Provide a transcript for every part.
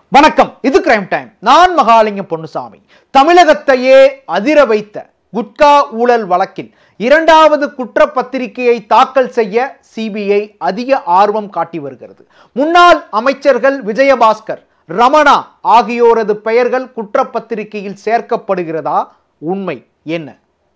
வணக்கம் இது crime time நான் மகாலிங்கம் பொன்னுசாமி தமிழகத்தையே அதிர வைத்த குட்கா ஊழல் வழக்கில் இரண்டாவது குற்றப்பத்திரிகையை தாக்கல் செய்ய சிபிஐ அதிக ஆர்வம் காட்டி வருகிறது முன்னாள் அமைச்சர்கள் விஜயபாஸ்கர் ரமணா ஆகியோரது பெயர்கள் குற்றப்பத்திரிகையில் சேர்க்கப்படுகிறதா உண்மை என்ன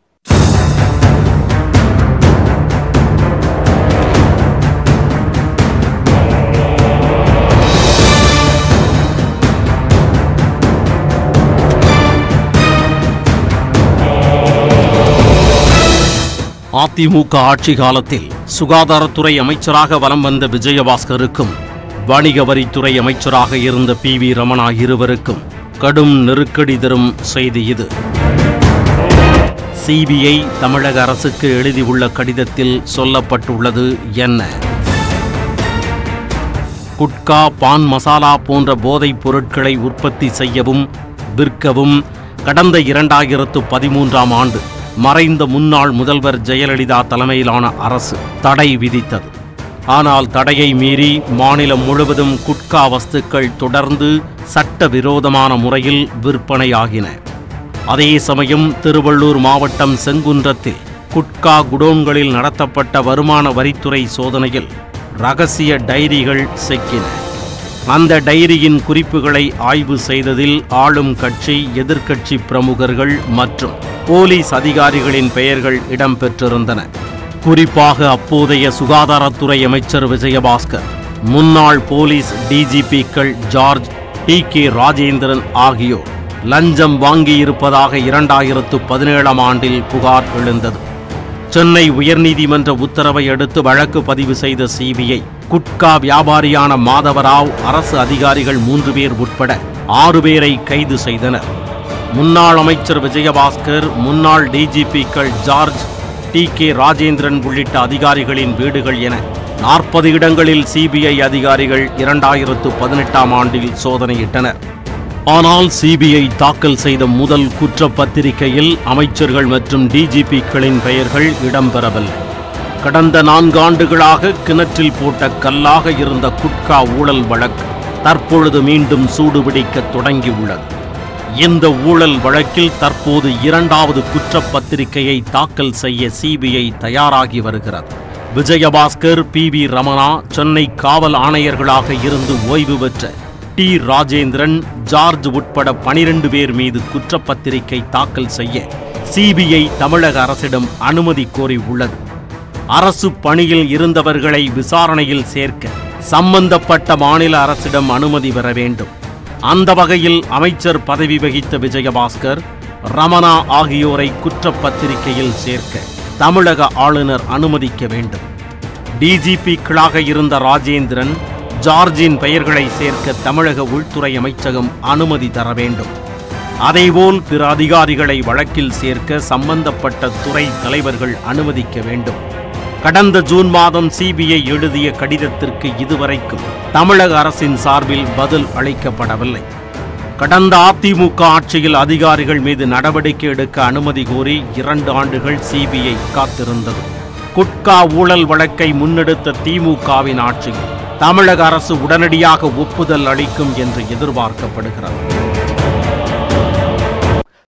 அதிமுக ஆட்சி காலத்தில் சுகாதாரத்துறை அமைச்சராக வலம் வந்த விஜயபாஸ்கருக்கும் வணிக வரித்துறை அமைச்சராக இருந்த பி வி ரமணா இருவருக்கும் கடும் நெருக்கடி தரும் செய்தி இது சிபிஐ தமிழக அரசுக்கு எழுதியுள்ள கடிதத்தில் சொல்லப்பட்டுள்ளது என்ன குட்கா பான் மசாலா போன்ற போதைப் பொருட்களை உற்பத்தி செய்யவும் விற்கவும் கடந்த இரண்டாயிரத்து பதிமூன்றாம் ஆண்டு மறைந்த முன்னாள் முதல்வர் ஜெயலலிதா தலைமையிலான அரசு தடை விதித்தது ஆனால் தடையை மீறி மாநிலம் முழுவதும் குட்கா வஸ்துக்கள் தொடர்ந்து சட்டவிரோதமான முறையில் விற்பனையாகின அதே சமயம் திருவள்ளூர் மாவட்டம் செங்குன்றத்தில் குட்கா குடோன்களில் நடத்தப்பட்ட வருமான வரித்துறை சோதனையில் ரகசிய டைரிகள் சிக்கின அந்த டைரியின் குறிப்புகளை ஆய்வு செய்ததில் ஆளும் கட்சி எதிர்க்கட்சி பிரமுகர்கள் மற்றும் போலீஸ் அதிகாரிகளின் பெயர்கள் இடம்பெற்றிருந்தன குறிப்பாக அப்போதைய சுகாதாரத்துறை அமைச்சர் விஜயபாஸ்கர் முன்னாள் போலீஸ் டிஜிபிக்கள் ஜார்ஜ் டி கே ராஜேந்திரன் ஆகியோர் லஞ்சம் வாங்கியிருப்பதாக இரண்டாயிரத்து பதினேழாம் ஆண்டில் புகார் எழுந்தது சென்னை உயர்நீதிமன்ற உத்தரவை அடுத்து வழக்கு பதிவு செய்த சிபிஐ குட்கா வியாபாரியான மாதவராவ் அரசு அதிகாரிகள் மூன்று பேர் உட்பட ஆறு பேரை கைது செய்தனர் முன்னாள் அமைச்சர் விஜயபாஸ்கர் முன்னாள் டிஜிபிக்கள் ஜார்ஜ் டி கே ராஜேந்திரன் உள்ளிட்ட அதிகாரிகளின் வீடுகள் என நாற்பது இடங்களில் சிபிஐ அதிகாரிகள் இரண்டாயிரத்து பதினெட்டாம் ஆண்டில் சோதனையிட்டனர் ஆனால் சிபிஐ தாக்கல் செய்த முதல் குற்றப்பத்திரிகையில் அமைச்சர்கள் மற்றும் டிஜிபிக்களின் பெயர்கள் இடம்பெறவில்லை கடந்த நான்காண்டுகளாக கிணற்றில் போட்ட கல்லாக இருந்த குட்கா ஊழல் வழக்கு தற்பொழுது மீண்டும் சூடுபிடிக்க தொடங்கியுள்ளது இந்த ஊழல் வழக்கில் தற்போது இரண்டாவது குற்றப்பத்திரிகையை தாக்கல் செய்ய சிபிஐ தயாராகி வருகிறது விஜயபாஸ்கர் பி வி ரமணா சென்னை காவல் ஆணையர்களாக இருந்து ஓய்வு பெற்ற டி ராஜேந்திரன் ஜார்ஜ் உட்பட பனிரெண்டு பேர் மீது குற்றப்பத்திரிகை தாக்கல் செய்ய சிபிஐ தமிழக அரசிடம் அனுமதி கோரி உள்ளது அரசு பணியில் இருந்தவர்களை விசாரணையில் சேர்க்க சம்பந்தப்பட்ட மாநில அரசிடம் அனுமதி பெற வேண்டும் அந்த வகையில் அமைச்சர் பதவி வகித்த விஜயபாஸ்கர் ரமணா ஆகியோரை குற்றப்பத்திரிகையில் சேர்க்க தமிழக ஆளுநர் அனுமதிக்க வேண்டும் டிஜிபிக்களாக இருந்த ராஜேந்திரன் ஜார்ஜின் பெயர்களை சேர்க்க தமிழக உள்துறை அமைச்சகம் அனுமதி தர வேண்டும் அதேபோல் பிற அதிகாரிகளை வழக்கில் சேர்க்க சம்பந்தப்பட்ட துறை தலைவர்கள் அனுமதிக்க வேண்டும் கடந்த ஜூன் மாதம் சிபிஐ எழுதிய கடிதத்திற்கு இதுவரைக்கும் தமிழக அரசின் சார்பில் பதில் அளிக்கப்படவில்லை கடந்த அதிமுக ஆட்சியில் அதிகாரிகள் மீது நடவடிக்கை எடுக்க அனுமதி கோரி இரண்டு ஆண்டுகள் சிபிஐ காத்திருந்தது குட்கா ஊழல் வழக்கை முன்னெடுத்த திமுகவின் ஆட்சியில் தமிழக அரசு உடனடியாக ஒப்புதல் அளிக்கும் என்று எதிர்பார்க்கப்படுகிறது